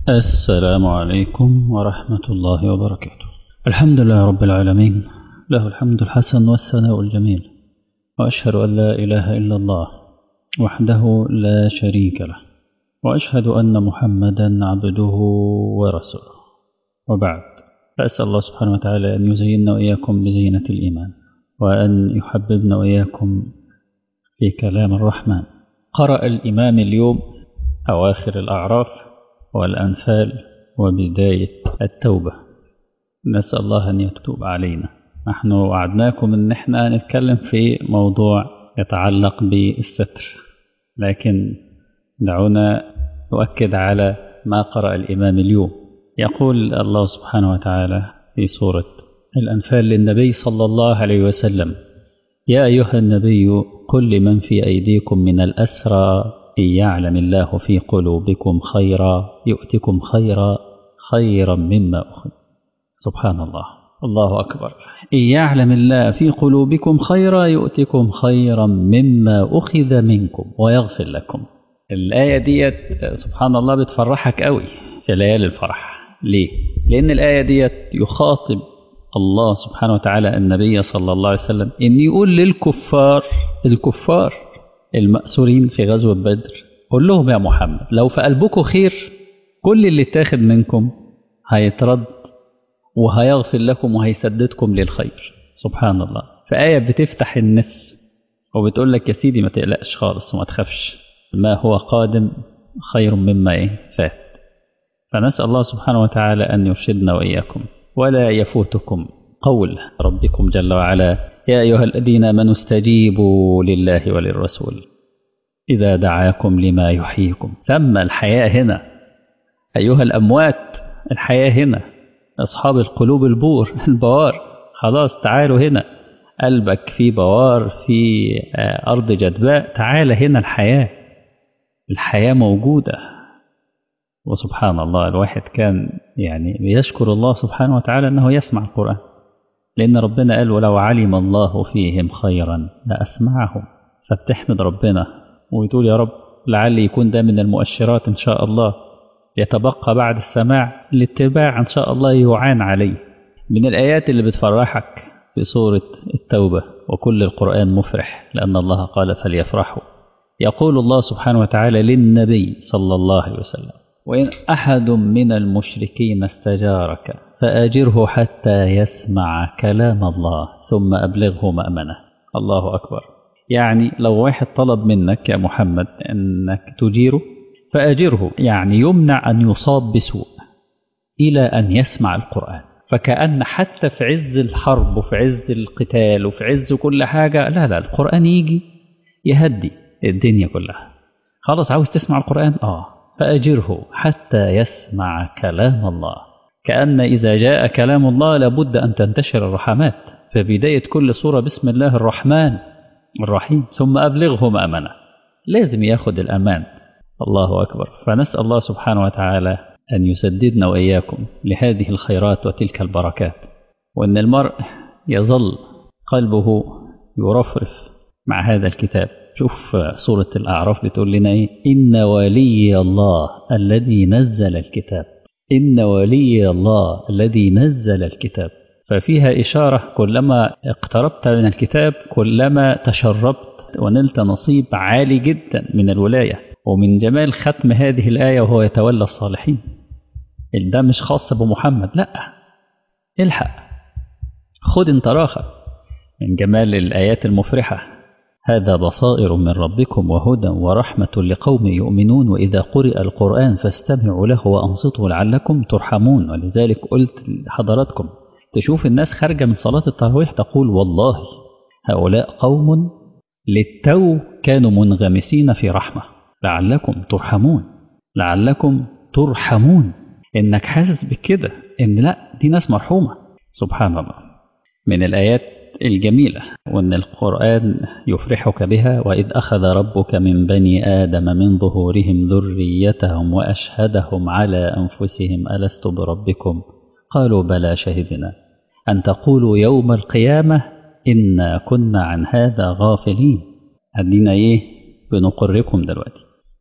السلام عليكم ورحمة الله وبركاته الحمد لله رب العالمين له الحمد الحسن والثناء الجميل وأشهد أن لا إله إلا الله وحده لا شريك له وأشهد أن محمدا عبده ورسوله وبعد فأسأل الله سبحانه وتعالى أن يزيننا وإياكم بزينة الإيمان وأن يحببنا وإياكم في كلام الرحمن قرأ الإمام اليوم أواخر الأعراف والأنفال وبداية التوبة نسأل الله أن يتوب علينا نحن وعدناكم أن احنا نتكلم في موضوع يتعلق بالستر لكن دعونا نؤكد على ما قرأ الإمام اليوم يقول الله سبحانه وتعالى في سورة الأنفال للنبي صلى الله عليه وسلم يا أيها النبي قل لمن في أيديكم من الأسرى إن يعلم الله في قلوبكم خيرا يؤتكم خيرا خيرا مما أخذ سبحان الله الله أكبر إن يعلم الله في قلوبكم خيرا يؤتكم خيرا مما أخذ منكم ويغفر لكم الآية ديت سبحان الله بتفرحك قوي في ليالي الفرح ليه؟ لأن الآية ديت يخاطب الله سبحانه وتعالى النبي صلى الله عليه وسلم إن يقول للكفار الكفار المأسورين في غزوة بدر قول لهم يا محمد لو في قلبكم خير كل اللي اتاخد منكم هيترد وهيغفر لكم وهيسددكم للخير سبحان الله فآية بتفتح النفس وبتقول لك يا سيدي ما تقلقش خالص وما تخافش ما هو قادم خير مما ايه فات فنسأل الله سبحانه وتعالى أن يرشدنا وإياكم ولا يفوتكم قول ربكم جل وعلا يا أيها الذين آمنوا استجيبوا لله وللرسول إذا دعاكم لما يحييكم ثم الحياة هنا أيها الأموات الحياة هنا أصحاب القلوب البور البوار خلاص تعالوا هنا قلبك في بوار في أرض جدباء تعال هنا الحياة الحياة موجودة وسبحان الله الواحد كان يعني بيشكر الله سبحانه وتعالى أنه يسمع القرآن لأن ربنا قال ولو علم الله فيهم خيرا لأسمعهم فبتحمد ربنا وتقول يا رب لعل يكون ده من المؤشرات إن شاء الله يتبقى بعد السماع الاتباع إن شاء الله يعان عليه من الآيات اللي بتفرحك في سورة التوبة وكل القرآن مفرح لأن الله قال فليفرحوا يقول الله سبحانه وتعالى للنبي صلى الله عليه وسلم وإن أحد من المشركين استجارك فأجره حتى يسمع كلام الله ثم أبلغه مأمنه الله أكبر يعني لو واحد طلب منك يا محمد أنك تجيره فأجره يعني يمنع أن يصاب بسوء إلى أن يسمع القرآن فكأن حتى في عز الحرب وفي عز القتال وفي عز كل حاجة لا لا القرآن يجي يهدي الدنيا كلها خلاص عاوز تسمع القرآن آه فأجره حتى يسمع كلام الله كأن إذا جاء كلام الله لابد أن تنتشر الرحمات فبداية كل سورة بسم الله الرحمن الرحيم ثم أبلغه مأمنة لازم ياخد الأمان الله أكبر فنسأل الله سبحانه وتعالى أن يسددنا وإياكم لهذه الخيرات وتلك البركات وأن المرء يظل قلبه يرفرف مع هذا الكتاب شوف سورة الأعراف بتقول لنا إيه إن ولي الله الذي نزل الكتاب إن ولي الله الذي نزل الكتاب ففيها إشارة كلما اقتربت من الكتاب كلما تشربت ونلت نصيب عالي جدا من الولاية ومن جمال ختم هذه الآية وهو يتولى الصالحين ده مش خاص بمحمد لا الحق خد انت راخة من جمال الآيات المفرحة هذا بصائر من ربكم وهدى ورحمة لقوم يؤمنون وإذا قرئ القرآن فاستمعوا له وأنصتوا لعلكم ترحمون ولذلك قلت لحضراتكم تشوف الناس خارجة من صلاة التراويح تقول والله هؤلاء قوم للتو كانوا منغمسين في رحمة لعلكم ترحمون لعلكم ترحمون إنك حاسس بكده إن لا دي ناس مرحومة سبحان الله من الآيات الجميلة وأن القرآن يفرحك بها وإذ أخذ ربك من بني آدم من ظهورهم ذريتهم وأشهدهم على أنفسهم ألست بربكم قالوا بلى شهدنا أن تقولوا يوم القيامة إنا كنا عن هذا غافلين أدينا إيه بنقركم دلوقتي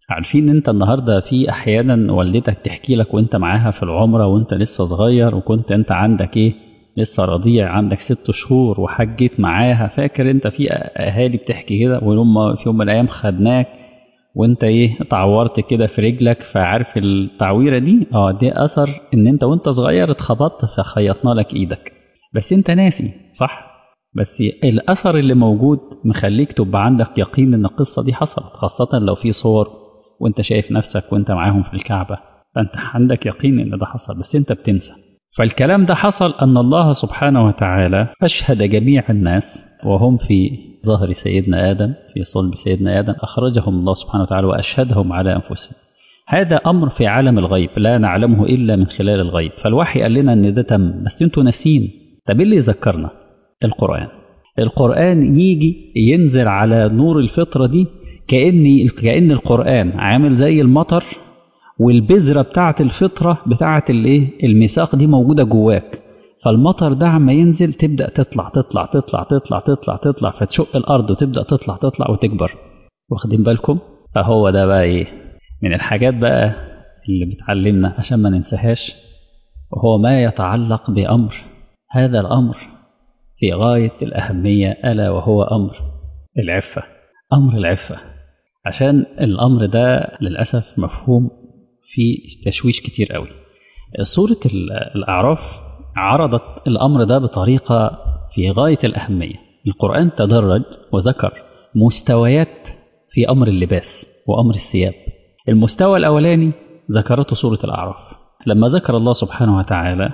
عارفين انت النهارده في احيانا والدتك تحكي لك وانت معاها في العمره وانت لسه صغير وكنت انت عندك ايه لسه رضيع عندك ست شهور وحجيت معاها فاكر انت في اهالي بتحكي كده ويوم في يوم من الايام خدناك وانت ايه اتعورت كده في رجلك فعارف التعويره دي اه دي اثر ان انت وانت صغير اتخبطت فخيطنا لك ايدك بس انت ناسي صح بس الاثر اللي موجود مخليك تبقى عندك يقين ان القصه دي حصلت خاصه لو في صور وانت شايف نفسك وانت معاهم في الكعبه فانت عندك يقين ان ده حصل بس انت بتنسى فالكلام ده حصل ان الله سبحانه وتعالى اشهد جميع الناس وهم في ظهر سيدنا ادم في صلب سيدنا ادم اخرجهم الله سبحانه وتعالى واشهدهم على انفسهم هذا امر في عالم الغيب لا نعلمه الا من خلال الغيب فالوحي قال لنا ان ده تم بس انتوا ناسين طب ايه اللي يذكرنا القرآن القرآن يجي ينزل على نور الفطرة دي كأن كأن القرآن عامل زي المطر والبذرة بتاعة الفطرة بتاعة الايه الميثاق دي موجودة جواك فالمطر ده عما ينزل تبدأ تطلع تطلع تطلع تطلع تطلع تطلع فتشق الأرض وتبدأ تطلع تطلع وتكبر واخدين بالكم فهو ده بقى ايه من الحاجات بقى اللي بتعلمنا عشان ما ننساهاش وهو ما يتعلق بأمر هذا الأمر في غاية الأهمية ألا وهو أمر العفة أمر العفة عشان الأمر ده للأسف مفهوم في تشويش كتير قوي سورة الأعراف عرضت الأمر ده بطريقة في غاية الأهمية القرآن تدرج وذكر مستويات في أمر اللباس وأمر الثياب المستوى الأولاني ذكرته سورة الأعراف لما ذكر الله سبحانه وتعالى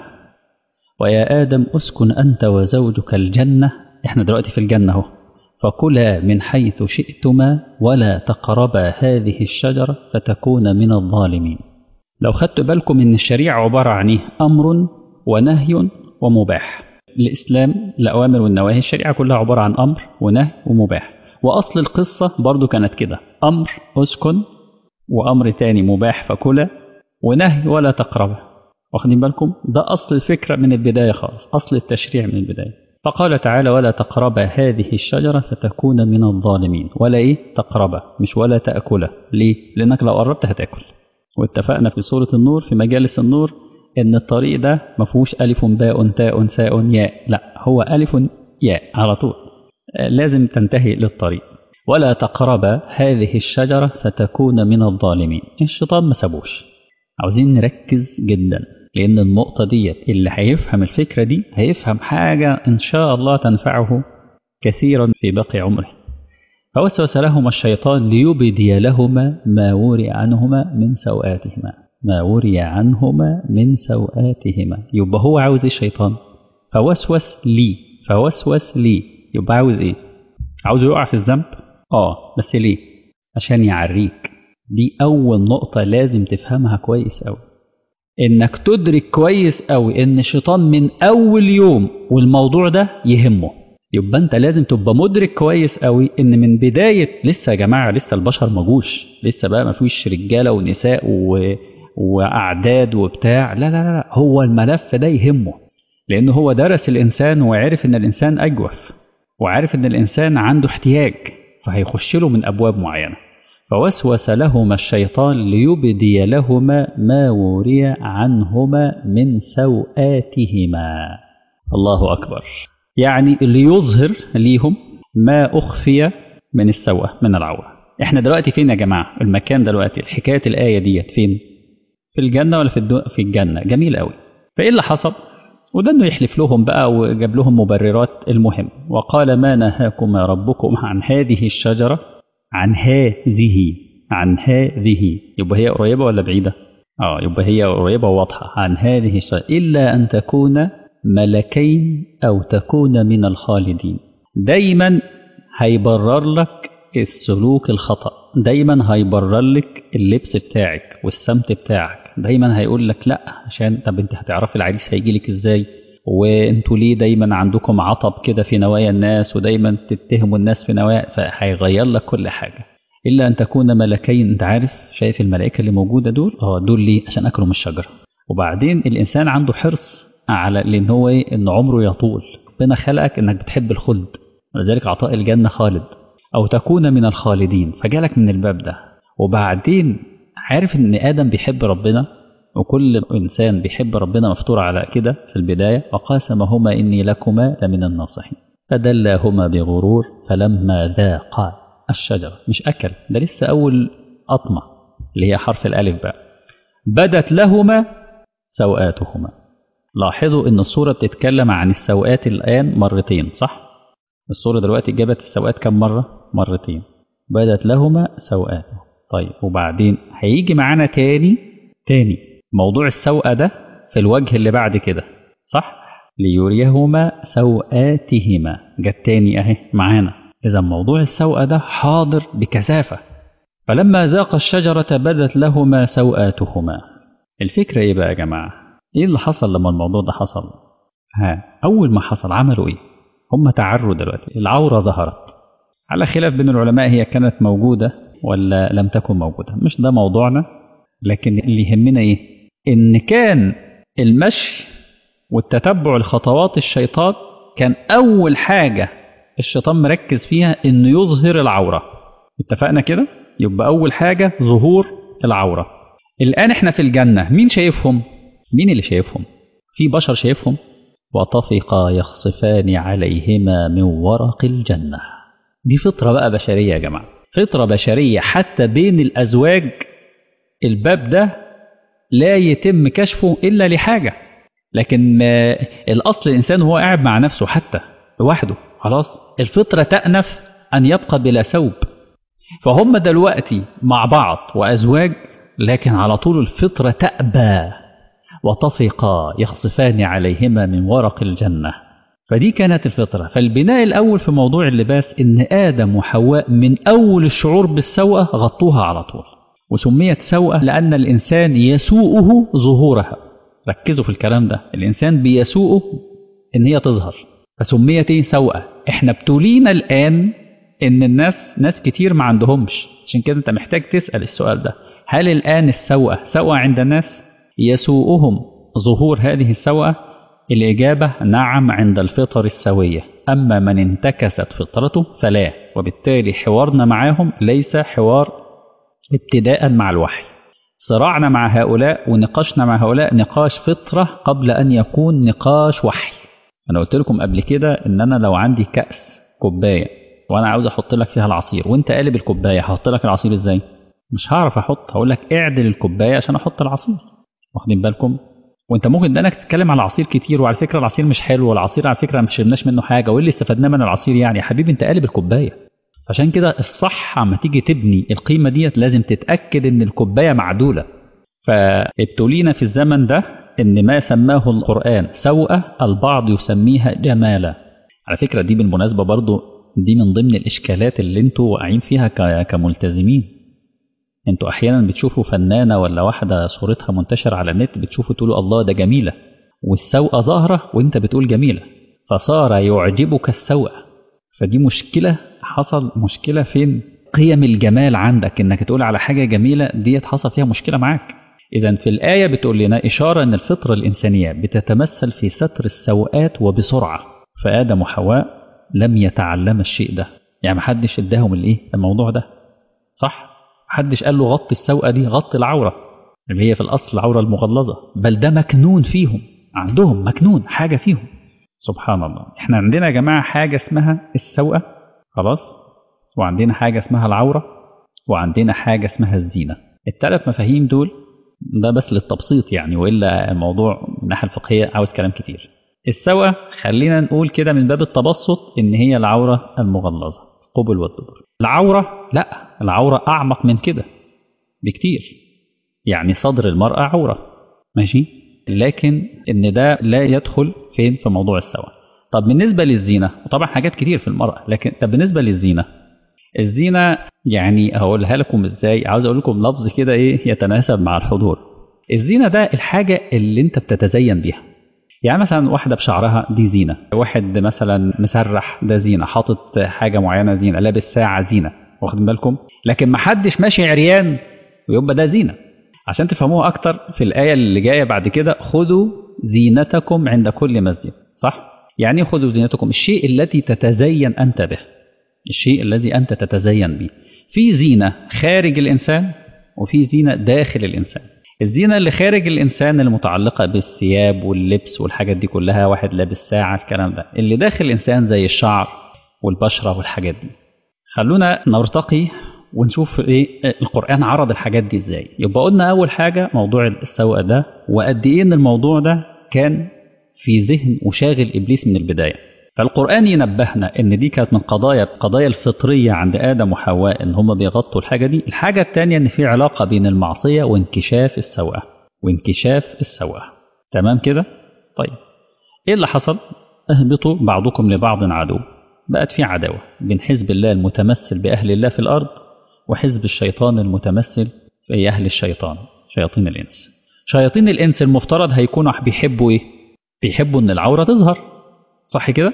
ويا آدم أسكن أنت وزوجك الجنة إحنا دلوقتي في الجنة اهو فكلا من حيث شئتما ولا تقربا هذه الشجرة فتكون من الظالمين لو خدت بالكم إن الشريعة عبارة عن إيه؟ أمر ونهي ومباح الإسلام الأوامر والنواهي الشريعة كلها عبارة عن أمر ونهي ومباح وأصل القصة برضو كانت كده أمر أسكن وأمر تاني مباح فكلا ونهي ولا تقربا واخدين بالكم ده أصل الفكرة من البداية خالص أصل التشريع من البداية فقال تعالى ولا تقربا هذه الشجرة فتكون من الظالمين ولا إيه تقربا مش ولا تأكله ليه لأنك لو قربت هتاكل واتفقنا في سورة النور في مجالس النور إن الطريق ده ما فيهوش ألف باء تاء ساء ياء لا هو ألف ياء على طول لازم تنتهي للطريق ولا تقربا هذه الشجرة فتكون من الظالمين الشيطان ما سابوش عاوزين نركز جدا لأن النقطة ديت اللي هيفهم الفكرة دي هيفهم حاجة إن شاء الله تنفعه كثيرا في باقي عمره فوسوس لهما الشيطان ليبدي لهما ما وري عنهما من سوآتهما ما وري عنهما من سوآتهما يبقى هو عاوز الشيطان فوسوس لي فوسوس لي يبقى عاوز ايه عاوز يقع في الذنب اه بس ليه عشان يعريك دي اول نقطة لازم تفهمها كويس قوي انك تدرك كويس قوي ان الشيطان من اول يوم والموضوع ده يهمه يبقى انت لازم تبقى مدرك كويس قوي ان من بدايه لسه يا جماعه لسه البشر ما جوش لسه بقى ما فيش رجاله ونساء و... واعداد وبتاع لا لا لا هو الملف ده يهمه لان هو درس الانسان وعرف ان الانسان اجوف وعارف ان الانسان عنده احتياج فهيخش له من ابواب معينه فوسوس لهما الشيطان ليبدي لهما ما وري عنهما من سوآتهما الله أكبر يعني ليظهر ليهم ما أخفي من السوءة من العورة احنا دلوقتي فين يا جماعة المكان دلوقتي الحكاية الآية ديت فين في الجنة ولا في, الدو... في الجنة جميل قوي فإيه اللي حصل وده انه يحلف لهم بقى وجاب لهم مبررات المهم وقال ما نهاكما ربكم عن هذه الشجرة عن هذه عن هذه يبقى هي قريبة ولا بعيدة اه يبقى هي قريبة وواضحة عن هذه الشجرة إلا أن تكون ملكين أو تكون من الخالدين دايما هيبرر لك السلوك الخطأ دايما هيبرر لك اللبس بتاعك والسمت بتاعك دايما هيقول لك لا عشان طب انت هتعرفي العريس هيجي لك ازاي وانتوا ليه دايما عندكم عطب كده في نوايا الناس ودايما تتهموا الناس في نوايا فهيغير لك كل حاجه الا ان تكون ملكين انت عارف شايف الملائكه اللي موجوده دول اه دول ليه عشان اكلوا من الشجره وبعدين الانسان عنده حرص على لان هو ايه ان عمره يطول ربنا خلقك انك بتحب الخلد ولذلك عطاء الجنه خالد او تكون من الخالدين فجالك من الباب ده وبعدين عارف ان ادم بيحب ربنا وكل انسان بيحب ربنا مفطور على كده في البدايه وقاسمهما اني لكما لمن الناصحين فدلاهما بغرور فلما ذاقا الشجره مش اكل ده لسه اول قطمه اللي هي حرف الالف بقى بدت لهما سوآتهما لاحظوا ان الصوره بتتكلم عن السوآت الان مرتين صح الصوره دلوقتي جابت السوآت كم مره مرتين بدت لهما سوآتهم طيب وبعدين هيجي معانا تاني تاني موضوع السوءة ده في الوجه اللي بعد كده صح ليريهما سوآتهما جت تاني اهي معانا اذا موضوع السوءة ده حاضر بكثافة فلما ذاق الشجرة بدت لهما سوآتهما الفكرة ايه بقى يا جماعة ايه اللي حصل لما الموضوع ده حصل ها اول ما حصل عملوا ايه هم تعروا دلوقتي العورة ظهرت على خلاف بين العلماء هي كانت موجودة ولا لم تكن موجودة مش ده موضوعنا لكن اللي يهمنا ايه ان كان المشي والتتبع لخطوات الشيطان كان اول حاجة الشيطان مركز فيها انه يظهر العورة اتفقنا كده يبقى اول حاجة ظهور العورة الان احنا في الجنة مين شايفهم مين اللي شايفهم في بشر شايفهم وطفقا يخصفان عليهما من ورق الجنة دي فطرة بقى بشرية يا جماعة فطرة بشرية حتى بين الأزواج الباب ده لا يتم كشفه إلا لحاجة لكن الأصل الإنسان هو قاعد مع نفسه حتى لوحده خلاص الفطرة تأنف أن يبقى بلا ثوب فهم دلوقتي مع بعض وأزواج لكن على طول الفطرة تأبى وطفقا يخصفان عليهما من ورق الجنة فدي كانت الفطرة فالبناء الأول في موضوع اللباس إن آدم وحواء من أول الشعور بالسوءة غطوها على طول وسميت سوءة لأن الإنسان يسوءه ظهورها ركزوا في الكلام ده الإنسان بيسوءه إن هي تظهر فسميت إيه سوءة إحنا ابتلينا الآن إن الناس ناس كتير ما عندهمش عشان كده أنت محتاج تسأل السؤال ده هل الآن السوءة سوءة عند الناس يسوءهم ظهور هذه السوءة الإجابة نعم عند الفطر السوية أما من انتكست فطرته فلا وبالتالي حوارنا معهم ليس حوار ابتداء مع الوحي صراعنا مع هؤلاء ونقاشنا مع هؤلاء نقاش فطرة قبل أن يكون نقاش وحي أنا قلت لكم قبل كده إن أنا لو عندي كأس كوباية وأنا عاوز أحط لك فيها العصير وأنت قالب الكوباية هحط لك العصير إزاي؟ مش هعرف أحط هقول لك اعدل الكوباية عشان أحط العصير واخدين بالكم؟ وانت ممكن ده انك تتكلم على العصير كتير وعلى فكره العصير مش حلو والعصير على فكره ما شربناش منه حاجه وايه اللي استفدناه من العصير يعني يا حبيبي انت قالب الكوبايه عشان كده الصح اما تيجي تبني القيمه ديت لازم تتاكد ان الكوبايه معدوله فابتلينا في الزمن ده ان ما سماه القران سوءه البعض يسميها جمالا على فكره دي بالمناسبه برضو دي من ضمن الاشكالات اللي انتوا واقعين فيها كملتزمين انتوا احيانا بتشوفوا فنانه ولا واحده صورتها منتشره على النت بتشوفوا تقولوا الله ده جميله والسوءه ظاهره وانت بتقول جميله فصار يعجبك السوء فدي مشكله حصل مشكله فين قيم الجمال عندك انك تقول على حاجه جميله ديت حصل فيها مشكله معاك اذا في الايه بتقول لنا اشاره ان الفطره الانسانيه بتتمثل في ستر السوءات وبسرعه فادم وحواء لم يتعلم الشيء ده يعني محدش اداهم الايه الموضوع ده صح محدش قال له غطي السوءة دي غطي العورة اللي هي في الأصل العورة المغلظة بل ده مكنون فيهم عندهم مكنون حاجة فيهم سبحان الله احنا عندنا يا جماعة حاجة اسمها السوءة خلاص وعندنا حاجة اسمها العورة وعندنا حاجة اسمها الزينة الثلاث مفاهيم دول ده بس للتبسيط يعني وإلا الموضوع من الناحية الفقهية عاوز كلام كتير السوءة خلينا نقول كده من باب التبسط إن هي العورة المغلظة القبل والدبر العورة لا العورة أعمق من كده بكتير يعني صدر المرأة عورة ماشي لكن إن ده لا يدخل فين في موضوع السوء طب بالنسبة للزينة وطبعا حاجات كتير في المرأة لكن طب بالنسبة للزينة الزينة يعني هقولها لكم ازاي عاوز اقول لكم لفظ كده ايه يتناسب مع الحضور الزينة ده الحاجة اللي انت بتتزين بيها يعني مثلا واحدة بشعرها دي زينة واحد مثلا مسرح ده زينة حاطط حاجة معينة زينة لابس ساعة زينة واخدين بالكم لكن ما حدش ماشي عريان ويبقى ده زينة عشان تفهموها أكتر في الآية اللي جاية بعد كده خذوا زينتكم عند كل مسجد صح؟ يعني خذوا زينتكم الشيء الذي تتزين أنت به الشيء الذي أنت تتزين به في زينة خارج الإنسان وفي زينة داخل الإنسان الزينة اللي خارج الإنسان المتعلقة بالثياب واللبس والحاجات دي كلها واحد لابس ساعة الكلام ده اللي داخل الإنسان زي الشعر والبشرة والحاجات دي خلونا نرتقي ونشوف ايه القرآن عرض الحاجات دي ازاي يبقى قلنا أول حاجة موضوع السوء ده وقد ايه ان الموضوع ده كان في ذهن وشاغل إبليس من البداية فالقرآن ينبهنا ان دي كانت من قضايا القضايا الفطرية عند آدم وحواء ان هم بيغطوا الحاجة دي الحاجة الثانية ان في علاقة بين المعصية وانكشاف السوءة وانكشاف السوءة تمام كده طيب ايه اللي حصل اهبطوا بعضكم لبعض عدو بقت في عداوة بين حزب الله المتمثل بأهل الله في الأرض وحزب الشيطان المتمثل في أهل الشيطان شياطين الإنس شياطين الإنس المفترض هيكونوا بيحبوا إيه؟ بيحبوا إن العورة تظهر صح كده؟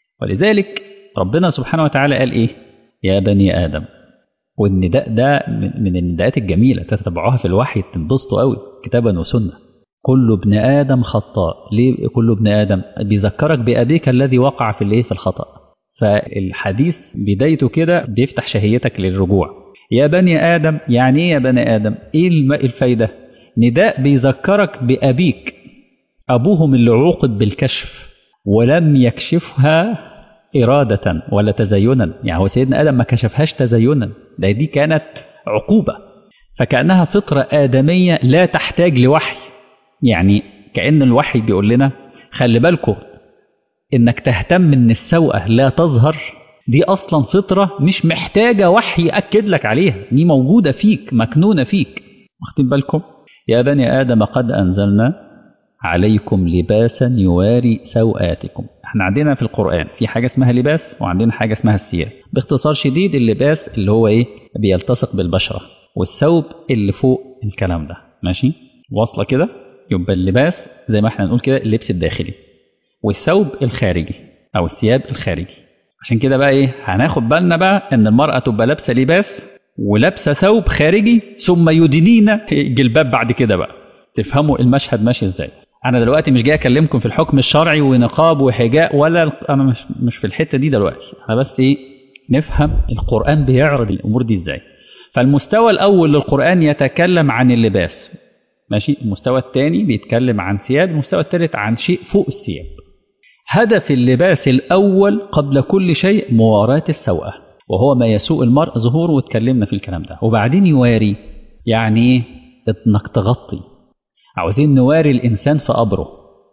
ولذلك ربنا سبحانه وتعالى قال إيه؟ يا بني آدم والنداء ده من النداءات الجميلة تتبعوها في الوحي تنبسطوا قوي كتابا وسنة كل ابن آدم خطاء ليه كل ابن آدم بيذكرك بأبيك الذي وقع في الايه في الخطأ فالحديث بدايته كده بيفتح شهيتك للرجوع يا بني آدم يعني ايه يا بني آدم ايه الفايدة نداء بيذكرك بأبيك أبوهم اللي عوقد بالكشف ولم يكشفها إرادة ولا تزينا يعني هو سيدنا آدم ما كشفهاش تزينا ده دي كانت عقوبة فكأنها فطرة آدمية لا تحتاج لوحي يعني كأن الوحي بيقول لنا خلي بالكم إنك تهتم إن السوءة لا تظهر دي أصلا فطرة مش محتاجة وحي يأكد لك عليها دي موجودة فيك مكنونة فيك واخدين بالكم يا بني آدم قد أنزلنا عليكم لباسا يواري سوآتكم احنا عندنا في القرآن في حاجة اسمها لباس وعندنا حاجة اسمها الثياب باختصار شديد اللباس اللي هو ايه بيلتصق بالبشرة والثوب اللي فوق الكلام ده ماشي واصلة كده يبقى اللباس زي ما احنا نقول كده اللبس الداخلي والثوب الخارجي او الثياب الخارجي عشان كده بقى ايه هناخد بالنا بقى ان المرأة تبقى لابسة لباس ولابسة ثوب خارجي ثم يدنين جلباب بعد كده بقى تفهموا المشهد ماشي ازاي انا دلوقتي مش جاي اكلمكم في الحكم الشرعي ونقاب وحجاب ولا انا مش مش في الحته دي دلوقتي انا بس ايه نفهم القران بيعرض الامور دي ازاي فالمستوى الاول للقران يتكلم عن اللباس ماشي المستوى الثاني بيتكلم عن ثياب المستوى الثالث عن شيء فوق الثياب هدف اللباس الاول قبل كل شيء مواراه السوءه وهو ما يسوء المرء ظهوره واتكلمنا في الكلام ده وبعدين يواري يعني ايه انك تغطي عاوزين نواري الإنسان في قبره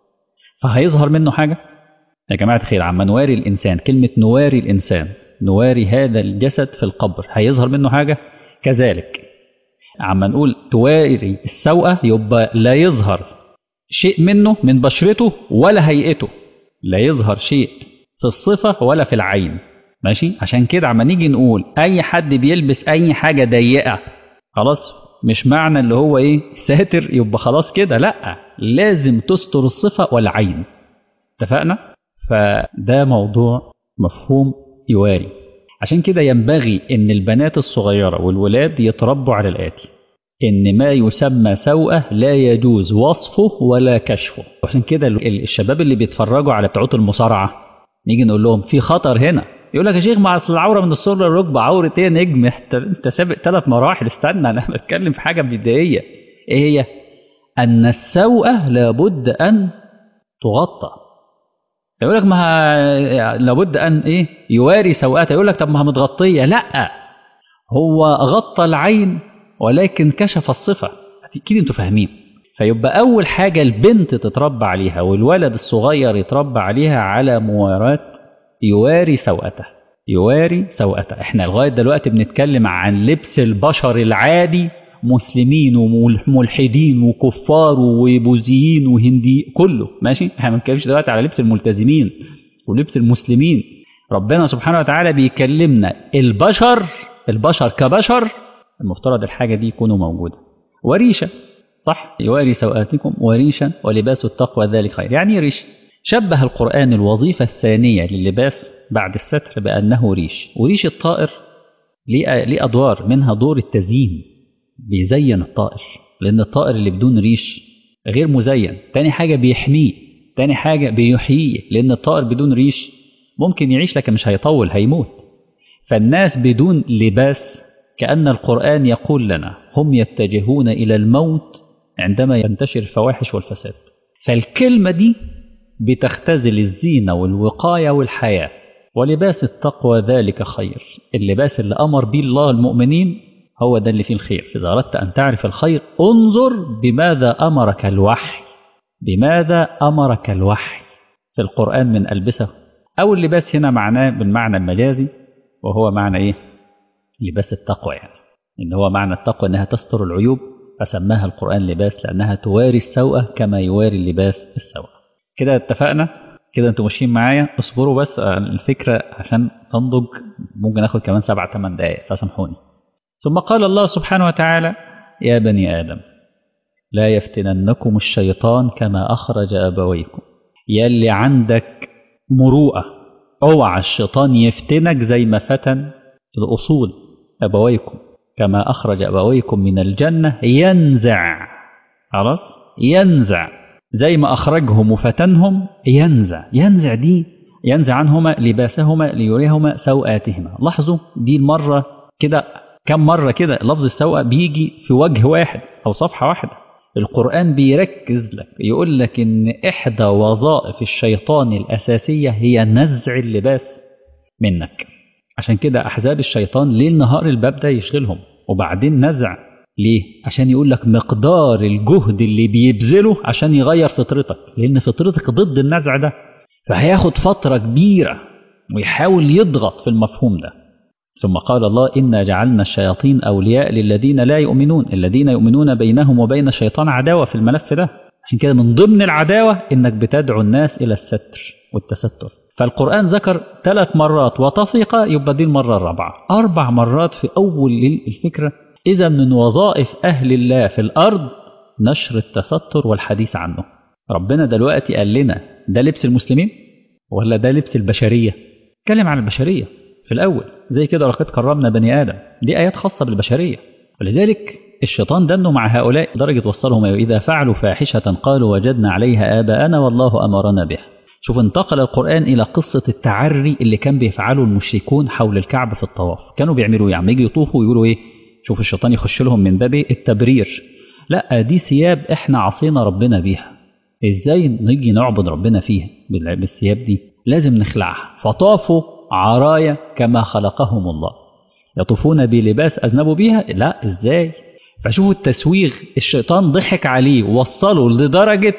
فهيظهر منه حاجة يا جماعة الخير عما نواري الإنسان كلمة نواري الإنسان نواري هذا الجسد في القبر هيظهر منه حاجة كذلك عما نقول تواري السوءة يبقى لا يظهر شيء منه من بشرته ولا هيئته لا يظهر شيء في الصفة ولا في العين ماشي عشان كده عما نيجي نقول أي حد بيلبس أي حاجة ضيقة خلاص مش معنى اللي هو ايه ساتر يبقى خلاص كده لا لازم تستر الصفة والعين اتفقنا فده موضوع مفهوم يواري عشان كده ينبغي ان البنات الصغيرة والولاد يتربوا على الآتي ان ما يسمى سوءة لا يجوز وصفه ولا كشفه عشان كده الشباب اللي بيتفرجوا على بتوعات المصارعة نيجي نقول لهم في خطر هنا يقول لك يا شيخ مع العوره من السره للركبه عوره ايه نجم انت سابق ثلاث مراحل استنى انا بتكلم في حاجه بدائيه ايه هي؟ ان السوءه لابد ان تغطى يقول لك ما لابد ان ايه يواري سوءاتها يقول لك طب ما هي متغطيه لا هو غطى العين ولكن كشف الصفه اكيد انتوا فاهمين فيبقى اول حاجه البنت تتربى عليها والولد الصغير يتربى عليها على مواراه يواري سوءته يواري سوءته احنا لغايه دلوقتي بنتكلم عن لبس البشر العادي مسلمين وملحدين وكفار وبوذيين وهندي كله ماشي احنا ما بنتكلمش دلوقتي على لبس الملتزمين ولبس المسلمين ربنا سبحانه وتعالى بيكلمنا البشر البشر كبشر المفترض الحاجه دي يكونوا موجوده وريشه صح يواري سوءاتكم وريشا ولباس التقوى ذلك خير يعني ريش شبه القرآن الوظيفة الثانية للباس بعد الستر بأنه ريش وريش الطائر ليه أدوار منها دور التزيين بيزين الطائر لأن الطائر اللي بدون ريش غير مزين تاني حاجة بيحميه تاني حاجة بيحييه لأن الطائر بدون ريش ممكن يعيش لكن مش هيطول هيموت فالناس بدون لباس كأن القرآن يقول لنا هم يتجهون إلى الموت عندما ينتشر الفواحش والفساد فالكلمة دي بتختزل الزينة والوقاية والحياة ولباس التقوى ذلك خير اللباس اللي أمر به الله المؤمنين هو ده اللي فيه الخير إذا أردت أن تعرف الخير انظر بماذا أمرك الوحي بماذا أمرك الوحي في القرآن من ألبسه أو اللباس هنا معناه بالمعنى المجازي وهو معنى إيه لباس التقوى يعني إن هو معنى التقوى أنها تستر العيوب فسماها القرآن لباس لأنها تواري السوءة كما يواري اللباس السوءة كده اتفقنا كده انتوا ماشيين معايا اصبروا بس الفكرة عشان تنضج ممكن اخد كمان سبع ثمان دقائق فسامحوني ثم قال الله سبحانه وتعالى يا بني آدم لا يفتننكم الشيطان كما أخرج أبويكم يلي عندك مروءة اوعى الشيطان يفتنك زي ما فتن الأصول أبويكم كما أخرج أبويكم من الجنة ينزع خلاص ينزع زي ما أخرجهم وفتنهم ينزع ينزع دي ينزع عنهما لباسهما ليريهما سوآتهما لاحظوا دي المرة كده كم مرة كده لفظ السوء بيجي في وجه واحد أو صفحة واحدة القرآن بيركز لك يقول لك إن إحدى وظائف الشيطان الأساسية هي نزع اللباس منك عشان كده أحزاب الشيطان ليل نهار الباب ده يشغلهم وبعدين نزع ليه؟ عشان يقول لك مقدار الجهد اللي بيبذله عشان يغير فطرتك لأن فطرتك ضد النزع ده فهياخد فترة كبيرة ويحاول يضغط في المفهوم ده ثم قال الله إنا جعلنا الشياطين أولياء للذين لا يؤمنون الذين يؤمنون بينهم وبين الشيطان عداوة في الملف ده عشان كده من ضمن العداوة إنك بتدعو الناس إلى الستر والتستر فالقرآن ذكر ثلاث مرات وطفق يبقى دي المرة الرابعة أربع مرات في أول الفكرة إذا من وظائف أهل الله في الأرض نشر التستر والحديث عنه ربنا دلوقتي قال لنا ده لبس المسلمين ولا ده لبس البشرية اتكلم عن البشرية في الأول زي كده لقد كرمنا بني آدم دي آيات خاصة بالبشرية ولذلك الشيطان دنه مع هؤلاء درجة وصلهم إذا فعلوا فاحشة قالوا وجدنا عليها آباءنا والله أمرنا بها شوف انتقل القرآن إلى قصة التعري اللي كان بيفعله المشركون حول الكعبة في الطواف كانوا بيعملوا يعني يجي يطوفوا ويقولوا إيه شوف الشيطان يخش لهم من باب التبرير لا دي ثياب احنا عصينا ربنا بيها ازاي نيجي نعبد ربنا فيها بالثياب دي لازم نخلعها فطافوا عرايا كما خلقهم الله يطوفون بلباس أذنبوا بيها لا ازاي فشوفوا التسويغ الشيطان ضحك عليه ووصله لدرجة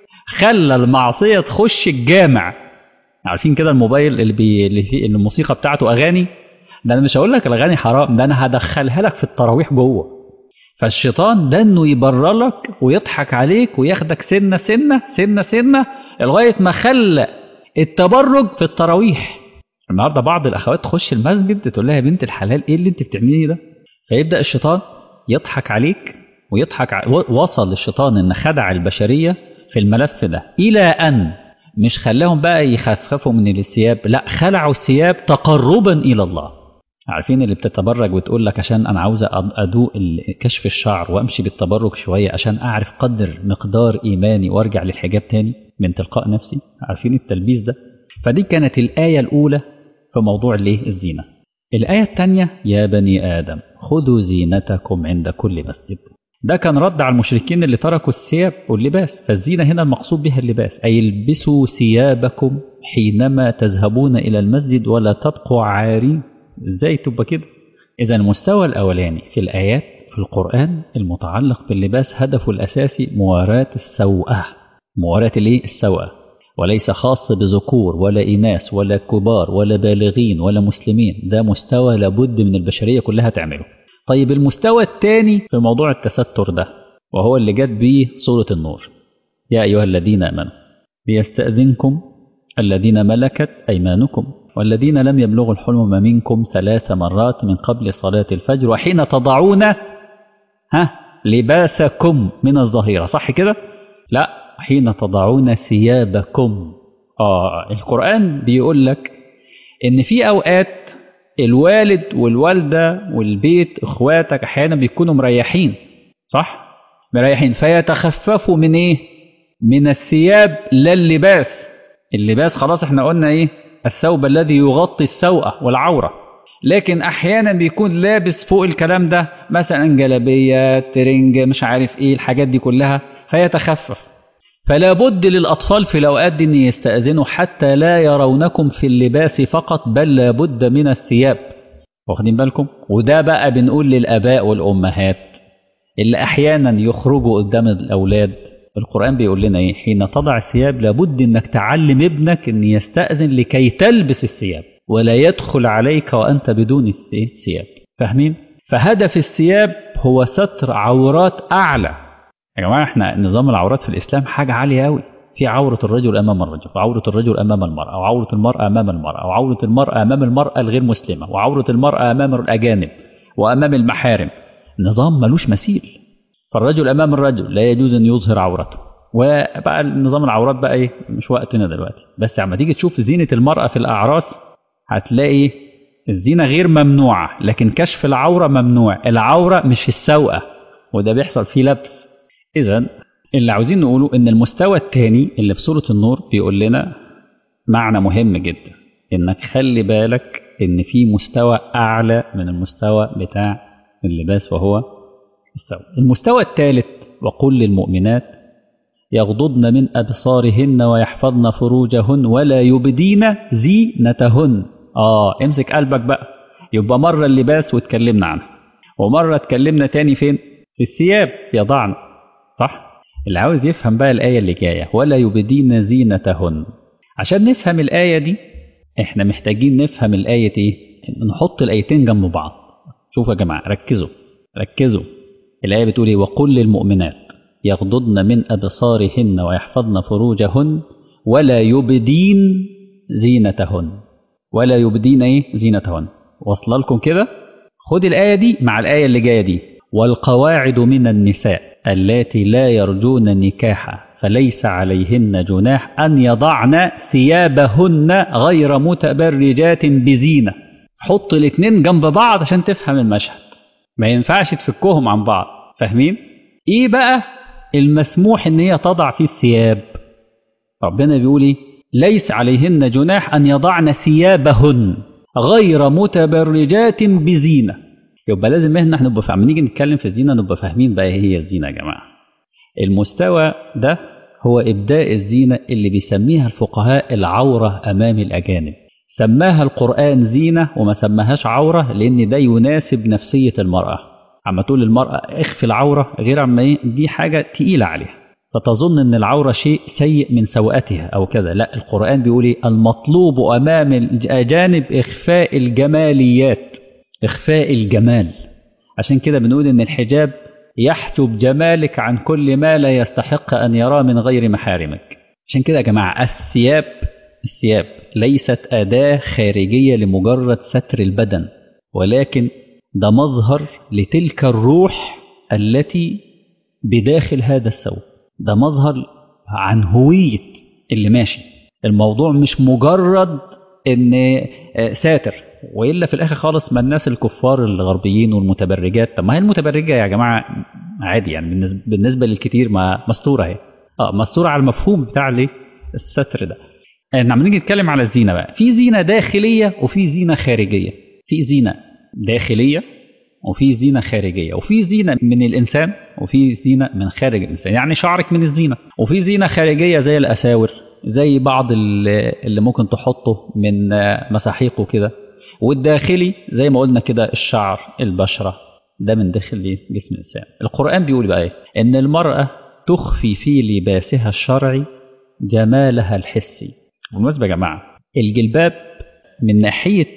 خلى المعصية تخش الجامع عارفين كده الموبايل اللي, بي... اللي فيه الموسيقى بتاعته أغاني ده أنا مش هقول لك الأغاني حرام ده أنا هدخلها لك في التراويح جوه فالشيطان ده انه يبرر لك ويضحك عليك وياخدك سنة سنة سنة سنة لغاية ما خلى التبرج في التراويح النهارده بعض الاخوات تخش المسجد تقول لها يا بنت الحلال ايه اللي انت بتعمليه ده فيبدا الشيطان يضحك عليك ويضحك ع... وصل الشيطان ان خدع البشريه في الملف ده الى ان مش خلاهم بقى يخففوا من الثياب لا خلعوا الثياب تقربا الى الله عارفين اللي بتتبرج وتقول لك عشان انا عاوزه ادوق كشف الشعر وامشي بالتبرج شويه عشان اعرف قدر مقدار ايماني وارجع للحجاب تاني من تلقاء نفسي عارفين التلبيس ده فدي كانت الايه الاولى في موضوع ليه الزينه الايه الثانيه يا بني ادم خذوا زينتكم عند كل مسجد ده كان رد على المشركين اللي تركوا الثياب واللباس فالزينه هنا المقصود بها اللباس اي البسوا ثيابكم حينما تذهبون الى المسجد ولا تبقوا عارين ازاي تبقى كده اذا المستوى الاولاني في الايات في القران المتعلق باللباس هدفه الاساسي مواراه السوءه مواراه الايه السوءه وليس خاص بذكور ولا اناث ولا كبار ولا بالغين ولا مسلمين ده مستوى لابد من البشريه كلها تعمله طيب المستوى الثاني في موضوع التستر ده وهو اللي جت بيه سوره النور يا ايها الذين امنوا ليستاذنكم الذين ملكت ايمانكم والذين لم يبلغوا الحلم منكم ثلاث مرات من قبل صلاة الفجر وحين تضعون ها لباسكم من الظهيرة صح كده لا حين تضعون ثيابكم آه القرآن بيقول لك إن في أوقات الوالد والوالدة والبيت إخواتك أحيانا بيكونوا مريحين صح مريحين فيتخففوا من إيه من الثياب لا اللباس اللباس خلاص احنا قلنا إيه الثوب الذي يغطي السوءة والعورة لكن احيانا بيكون لابس فوق الكلام ده مثلا جلابيه ترنج مش عارف ايه الحاجات دي كلها فيتخفف فلا بد للاطفال في الاوقات دي ان يستاذنوا حتى لا يرونكم في اللباس فقط بل لا بد من الثياب واخدين بالكم وده بقى بنقول للاباء والامهات اللي احيانا يخرجوا قدام الاولاد القران بيقول لنا ايه حين تضع الثياب لابد انك تعلم ابنك ان يستاذن لكي تلبس الثياب ولا يدخل عليك وانت بدون الثياب فاهمين فهدف الثياب هو ستر عورات اعلى يا جماعه احنا نظام العورات في الاسلام حاجه عاليه قوي في عورة الرجل أمام الرجل وعورة الرجل أمام المرأة وعورة المرأة أمام المرأة وعورة المرأة أمام المرأة الغير مسلمة وعورة المرأة أمام الأجانب وأمام المحارم نظام ملوش مثيل فالرجل أمام الرجل لا يجوز أن يظهر عورته وبقى نظام العورات بقى إيه مش وقتنا دلوقتي بس عما تيجي تشوف زينة المرأة في الأعراس هتلاقي الزينة غير ممنوعة لكن كشف العورة ممنوع العورة مش في السوقة وده بيحصل فيه لبس إذا اللي عاوزين نقوله ان المستوى الثاني اللي في سوره النور بيقول لنا معنى مهم جدا انك خلي بالك ان في مستوى اعلى من المستوى بتاع اللباس وهو الثوب المستوى الثالث وقل للمؤمنات يغضضن من ابصارهن ويحفظن فروجهن ولا يبدين زينتهن اه امسك قلبك بقى يبقى مره اللباس واتكلمنا عنها ومره اتكلمنا تاني فين في الثياب يضعن صح اللي عاوز يفهم بقى الآية اللي جاية ولا يبدين زينتهن عشان نفهم الآية دي احنا محتاجين نفهم الآية ايه نحط الآيتين جنب بعض شوفوا يا جماعة ركزوا ركزوا الآية بتقول ايه وقل للمؤمنات يغضضن من أبصارهن ويحفظن فروجهن ولا يبدين زينتهن ولا يبدين ايه زينتهن واصله لكم كده خد الآية دي مع الآية اللي جاية دي والقواعد من النساء اللاتي لا يرجون نكاحا فليس عليهن جناح أن يضعن ثيابهن غير متبرجات بزينة حط الاتنين جنب بعض عشان تفهم المشهد ما ينفعش تفكهم عن بعض فاهمين ايه بقى المسموح ان هي تضع فيه الثياب ربنا بيقول ايه ليس عليهن جناح ان يضعن ثيابهن غير متبرجات بزينه يبقى لازم احنا نبقى فاهمين نيجي نتكلم في الزينه نبقى فاهمين بقى ايه هي الزينه يا جماعه المستوى ده هو ابداء الزينه اللي بيسميها الفقهاء العوره امام الاجانب سماها القران زينه وما سماهاش عوره لان ده يناسب نفسيه المراه اما تقول للمراه اخفي العوره غير اما ايه دي حاجه تقيله عليها فتظن ان العوره شيء سيء من سوءتها او كذا لا القران بيقول ايه المطلوب امام الاجانب اخفاء الجماليات إخفاء الجمال عشان كده بنقول إن الحجاب يحجب جمالك عن كل ما لا يستحق أن يراه من غير محارمك عشان كده يا جماعة الثياب الثياب ليست أداة خارجية لمجرد ستر البدن ولكن ده مظهر لتلك الروح التي بداخل هذا الثوب ده مظهر عن هوية اللي ماشي الموضوع مش مجرد ان ساتر والا في الاخر خالص ما الناس الكفار الغربيين والمتبرجات طب ما هي المتبرجه يا جماعه عادي يعني بالنسبه, بالنسبة للكثير ما مستوره اهي اه مستوره على المفهوم بتاع الايه الستر ده احنا عم نيجي نتكلم على الزينه بقى في زينه داخليه وفي زينه خارجيه في زينه داخليه وفي زينه خارجيه وفي زينه من الانسان وفي زينه من خارج الانسان يعني شعرك من الزينه وفي زينه خارجيه زي الاساور زي بعض اللي ممكن تحطه من مساحيق وكده والداخلي زي ما قلنا كده الشعر البشرة ده من داخل جسم الإنسان القرآن بيقول بقى إيه إن المرأة تخفي في لباسها الشرعي جمالها الحسي بالمناسبة يا جماعة الجلباب من ناحية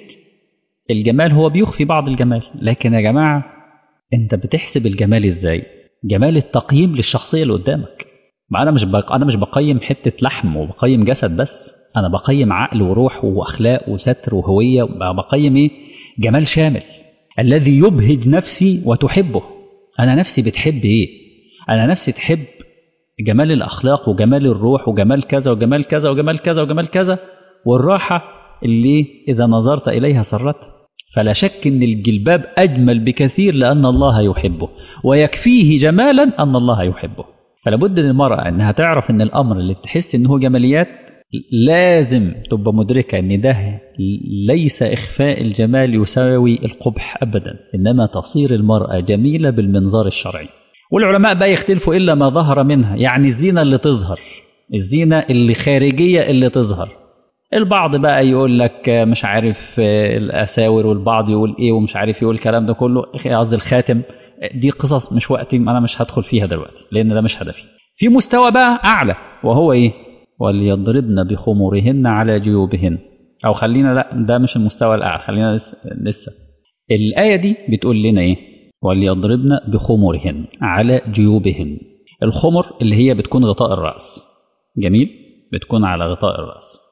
الجمال هو بيخفي بعض الجمال لكن يا جماعة أنت بتحسب الجمال إزاي جمال التقييم للشخصية اللي قدامك ما انا مش بق... انا مش بقيم حته لحم وبقيم جسد بس انا بقيم عقل وروح واخلاق وستر وهويه بقيم ايه جمال شامل الذي يبهج نفسي وتحبه انا نفسي بتحب ايه انا نفسي تحب جمال الاخلاق وجمال الروح وجمال كذا وجمال كذا وجمال كذا وجمال كذا والراحه اللي اذا نظرت اليها سرت فلا شك ان الجلباب اجمل بكثير لان الله يحبه ويكفيه جمالا ان الله يحبه فلا بد للمرأة انها تعرف ان الامر اللي بتحس ان هو جماليات لازم تبقى مدركة ان ده ليس اخفاء الجمال يساوي القبح ابدا انما تصير المرأة جميلة بالمنظار الشرعي والعلماء بقى يختلفوا الا ما ظهر منها يعني الزينة اللي تظهر الزينة اللي خارجية اللي تظهر البعض بقى يقول لك مش عارف الاساور والبعض يقول ايه ومش عارف يقول الكلام ده كله قصدي الخاتم دي قصص مش وقتي انا مش هدخل فيها دلوقتي لان ده مش هدفي في مستوى بقى اعلى وهو ايه وليضربن بخمورهن على جيوبهن او خلينا لا ده مش المستوى الاعلى خلينا لسه, لسه. الايه دي بتقول لنا ايه وليضربن بخمورهن على جيوبهن الخمر اللي هي بتكون غطاء الراس جميل بتكون على غطاء الراس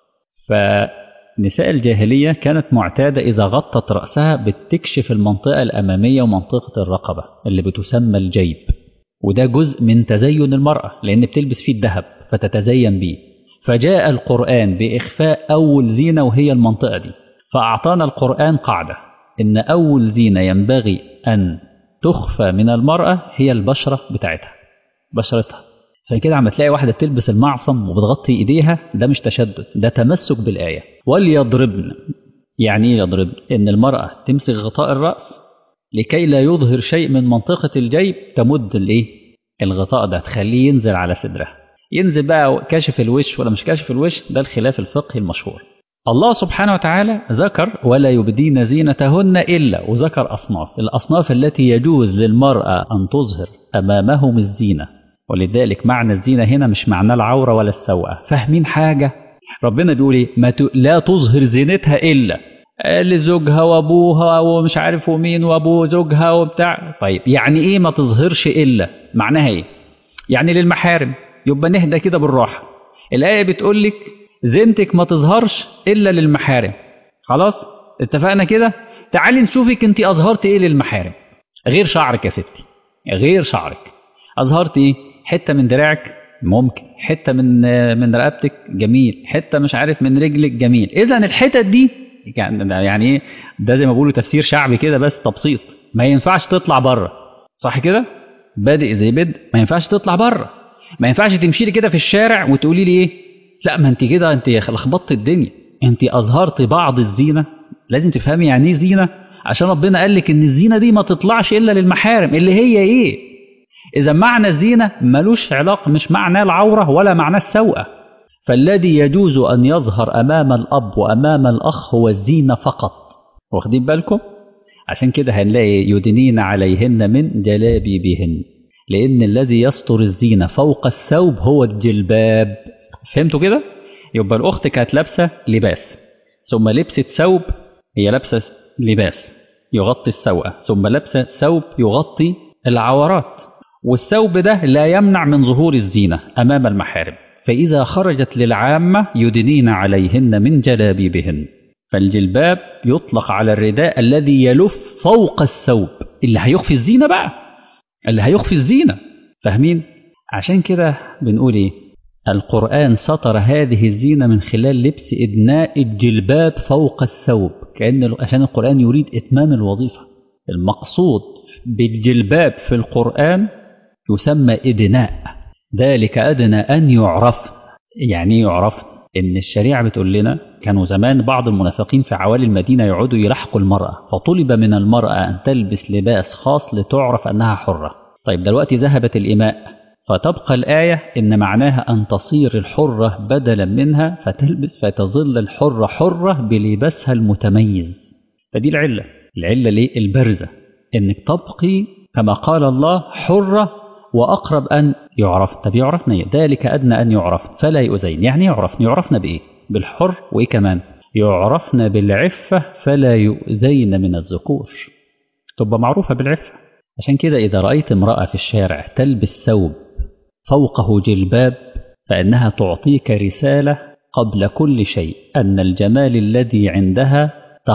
فنساء الجاهلية كانت معتادة إذا غطت رأسها بتكشف المنطقة الأمامية ومنطقة الرقبة اللي بتسمى الجيب وده جزء من تزين المرأة لأن بتلبس فيه الذهب فتتزين بيه فجاء القرآن بإخفاء أول زينة وهي المنطقة دي فأعطانا القرآن قاعدة إن أول زينة ينبغي أن تخفى من المرأة هي البشرة بتاعتها بشرتها عشان كده عم تلاقي واحدة بتلبس المعصم وبتغطي إيديها ده مش تشدد ده تمسك بالآية وليضربن يعني ايه يضرب إن المرأة تمسك غطاء الرأس لكي لا يظهر شيء من منطقة الجيب تمد الإيه الغطاء ده تخليه ينزل على صدرها ينزل بقى كاشف الوش ولا مش كاشف الوش ده الخلاف الفقهي المشهور الله سبحانه وتعالى ذكر ولا يبدين زينتهن إلا وذكر أصناف الأصناف التي يجوز للمرأة أن تظهر أمامهم الزينة ولذلك معنى الزينة هنا مش معنى العورة ولا السوءة فاهمين حاجة ربنا بيقول ايه ما ت... لا تظهر زينتها إلا لزوجها وابوها ومش عارف ومين وابو زوجها وبتاع طيب يعني ايه ما تظهرش إلا معناها ايه يعني للمحارم يبقى نهدى كده بالراحة الآية بتقول لك زينتك ما تظهرش إلا للمحارم خلاص اتفقنا كده تعالي نشوفك انت أظهرت ايه للمحارم غير شعرك يا ستي غير شعرك أظهرت ايه حته من دراعك ممكن حته من من رقبتك جميل حته مش عارف من رجلك جميل اذا الحتت دي يعني ايه ده زي ما بيقولوا تفسير شعبي كده بس تبسيط ما ينفعش تطلع بره صح كده بادئ زي بدء ما ينفعش تطلع بره ما ينفعش تمشي لي كده في الشارع وتقولي لي ايه لا ما انت كده انت لخبطت الدنيا انت اظهرت بعض الزينه لازم تفهمي يعني ايه زينه عشان ربنا قال لك ان الزينه دي ما تطلعش الا للمحارم اللي هي ايه إذا معنى الزينة ملوش علاقة مش معنى العورة ولا معنى السوءة فالذي يجوز أن يظهر أمام الأب وأمام الأخ هو الزينة فقط واخدين بالكم؟ عشان كده هنلاقي يدنين عليهن من جلابيبهن لأن الذي يستر الزينة فوق الثوب هو الجلباب فهمتوا كده؟ يبقى الأخت كانت لابسة لباس ثم لبست ثوب هي لابسة لباس يغطي السوءة ثم لابسة ثوب يغطي العورات والثوب ده لا يمنع من ظهور الزينة أمام المحارم فإذا خرجت للعامة يدنين عليهن من جلابيبهن فالجلباب يطلق على الرداء الذي يلف فوق الثوب اللي هيخفي الزينة بقى اللي هيخفي الزينة فاهمين؟ عشان كده بنقول ايه؟ القرآن سطر هذه الزينة من خلال لبس إدناء الجلباب فوق الثوب كأن عشان القرآن يريد إتمام الوظيفة المقصود بالجلباب في القرآن يسمى إدناء ذلك أدنى أن يعرف يعني يعرف إن الشريعة بتقول لنا كانوا زمان بعض المنافقين في عوالي المدينة يقعدوا يلحقوا المرأة فطلب من المرأة أن تلبس لباس خاص لتعرف أنها حرة طيب دلوقتي ذهبت الإماء فتبقى الآية إن معناها أن تصير الحرة بدلا منها فتلبس فتظل الحرة حرة بلباسها المتميز فدي العلة العلة ليه البرزة إنك تبقي كما قال الله حرة وأقرب أن يعرف طب يعرفنا إيه؟ ذلك أدنى أن يعرف فلا يؤذين يعني يعرفن يعرفنا بإيه بالحر وإيه كمان يعرفن بالعفة فلا يؤذين من الذكور تبقى معروفة بالعفة عشان كده إذا رأيت امرأة في الشارع تلبس ثوب فوقه جلباب فإنها تعطيك رسالة قبل كل شيء أن الجمال الذي عندها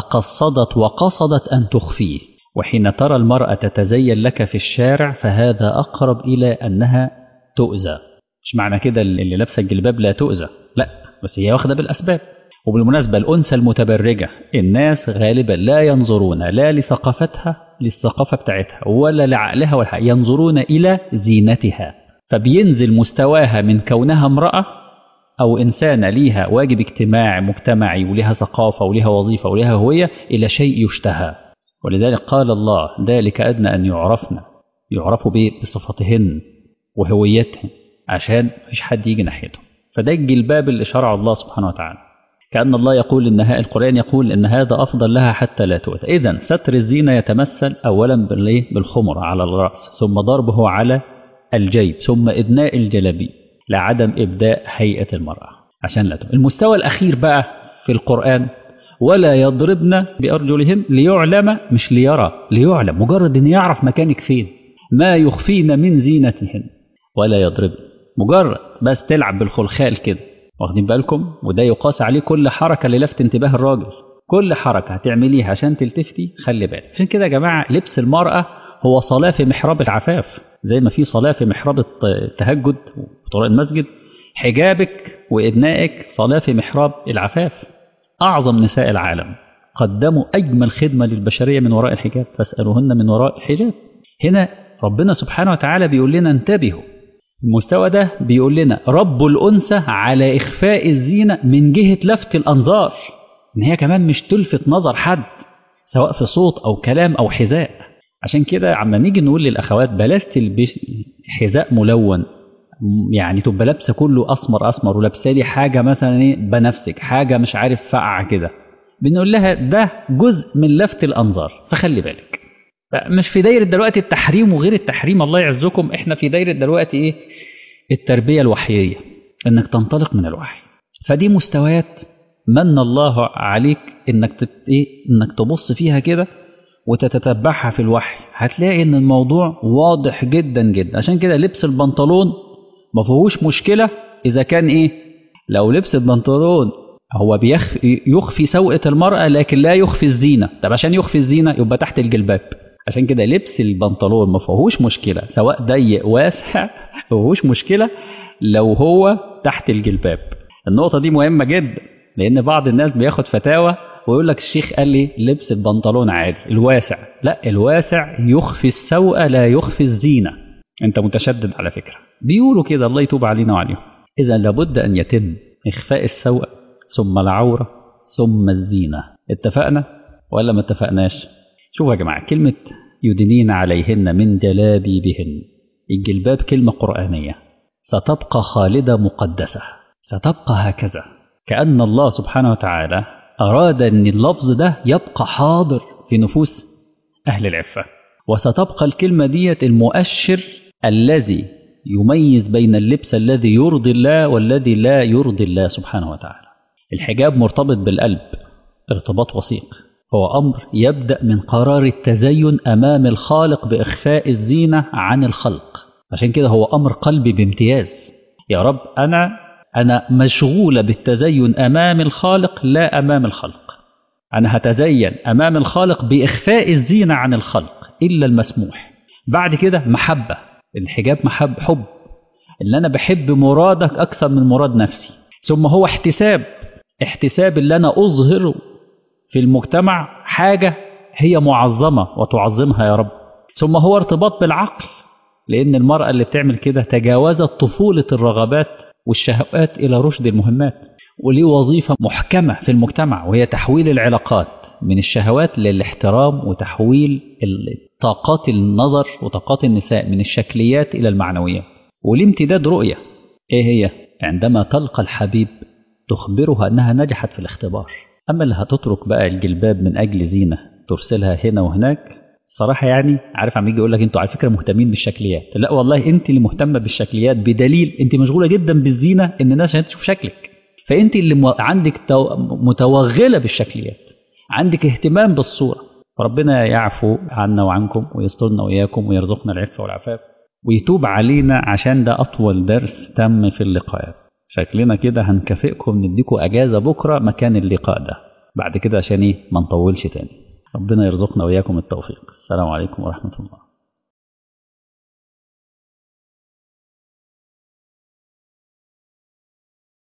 تقصدت وقصدت أن تخفيه وحين ترى المرأة تتزين لك في الشارع فهذا أقرب إلى أنها تؤذى مش معنى كده اللي لابسة الجلباب لا تؤذى لا بس هي واخدة بالأسباب وبالمناسبة الأنثى المتبرجة الناس غالبا لا ينظرون لا لثقافتها للثقافة بتاعتها ولا لعقلها ولا ينظرون إلى زينتها فبينزل مستواها من كونها امرأة أو إنسانة ليها واجب اجتماعي مجتمعي ولها ثقافة ولها وظيفة ولها هوية إلى شيء يشتهى ولذلك قال الله ذلك أدنى أن يعرفن يعرفوا بصفتهن وهويتهن عشان مفيش حد يجي ناحيتهم فده الجلباب اللي شرع الله سبحانه وتعالى كأن الله يقول إن القرآن يقول إن هذا أفضل لها حتى لا تؤذى إذا ستر الزينة يتمثل أولا بالخمر على الرأس ثم ضربه على الجيب ثم إدناء الجلبي لعدم إبداء هيئة المرأة عشان لا تؤذى المستوى الأخير بقى في القرآن ولا يضربن بأرجلهن ليعلم مش ليرى ليعلم مجرد إن يعرف مكانك فين ما يخفين من زينتهن ولا يضربن مجرد بس تلعب بالخلخال كده واخدين بالكم وده يقاس عليه كل حركة للفت انتباه الراجل كل حركة هتعمليها عشان تلتفتي خلي بالك عشان كده يا جماعة لبس المرأة هو صلاة في محراب العفاف زي ما في صلاة في محراب التهجد في طرق المسجد حجابك وإدنائك صلاة في محراب العفاف أعظم نساء العالم قدموا أجمل خدمة للبشرية من وراء الحجاب فاسألوهن من وراء الحجاب هنا ربنا سبحانه وتعالى بيقول لنا انتبهوا المستوى ده بيقول لنا رب الأنثى على إخفاء الزينة من جهة لفت الأنظار إن هي كمان مش تلفت نظر حد سواء في صوت أو كلام أو حذاء عشان كده عما نيجي نقول للأخوات بلاش تلبس حذاء ملون يعني تبقى لابسه كله اسمر اسمر ولابسه لي حاجه مثلا ايه بنفسك حاجه مش عارف فقعه كده بنقول لها ده جزء من لفت الانظار فخلي بالك مش في دايره دلوقتي التحريم وغير التحريم الله يعزكم احنا في دايره دلوقتي ايه التربيه الوحييه انك تنطلق من الوحي فدي مستويات من الله عليك انك تت... ايه انك تبص فيها كده وتتتبعها في الوحي هتلاقي ان الموضوع واضح جدا جدا عشان كده لبس البنطلون ما فيهوش مشكله اذا كان ايه لو لبس البنطلون هو بيخفي يخفي سوءة المرأة لكن لا يخفي الزينة طب عشان يخفي الزينة يبقى تحت الجلباب عشان كده لبس البنطلون ما فيهوش مشكلة سواء ضيق واسع ما فيهوش مشكلة لو هو تحت الجلباب النقطة دي مهمة جدا لأن بعض الناس بياخد فتاوى ويقول لك الشيخ قال لي لبس البنطلون عادي الواسع لا الواسع يخفي السوء لا يخفي الزينة انت متشدد على فكرة بيقولوا كده الله يتوب علينا وعليهم إذا لابد أن يتم إخفاء السوء ثم العورة ثم الزينة اتفقنا ولا ما اتفقناش شوفوا يا جماعة كلمة يدنين عليهن من جلابيبهن الجلباب كلمة قرآنية ستبقى خالدة مقدسة ستبقى هكذا كأن الله سبحانه وتعالى أراد أن اللفظ ده يبقى حاضر في نفوس أهل العفة وستبقى الكلمة ديت المؤشر الذي يميز بين اللبس الذي يرضي الله والذي لا يرضي الله سبحانه وتعالى الحجاب مرتبط بالقلب ارتباط وثيق هو أمر يبدأ من قرار التزين أمام الخالق بإخفاء الزينة عن الخلق عشان كده هو أمر قلبي بامتياز يا رب أنا أنا مشغولة بالتزين أمام الخالق لا أمام الخلق أنا هتزين أمام الخالق بإخفاء الزينة عن الخلق إلا المسموح بعد كده محبة الحجاب محب حب اللي أنا بحب مرادك أكثر من مراد نفسي ثم هو احتساب احتساب اللي أنا أظهره في المجتمع حاجة هي معظمة وتعظمها يا رب ثم هو ارتباط بالعقل لأن المرأة اللي بتعمل كده تجاوزت طفولة الرغبات والشهوات إلى رشد المهمات وليه وظيفة محكمة في المجتمع وهي تحويل العلاقات من الشهوات للاحترام وتحويل طاقات النظر وطاقات النساء من الشكليات إلى المعنويات وليه امتداد رؤية إيه هي؟ عندما تلقى الحبيب تخبرها أنها نجحت في الاختبار أما اللي هتترك بقى الجلباب من أجل زينة ترسلها هنا وهناك صراحة يعني عارف عم يجي يقول لك انتوا على فكرة مهتمين بالشكليات لا والله انت اللي مهتمة بالشكليات بدليل انت مشغولة جدا بالزينة ان الناس هتشوف شكلك فانت اللي مو... عندك تو... متوغلة بالشكليات عندك اهتمام بالصورة فربنا يعفو عنا وعنكم ويسترنا وإياكم ويرزقنا العفة والعفاف ويتوب علينا عشان ده أطول درس تم في اللقاءات شكلنا كده هنكافئكم نديكم أجازة بكرة مكان اللقاء ده بعد كده عشان إيه ما نطولش تاني ربنا يرزقنا وإياكم التوفيق السلام عليكم ورحمة الله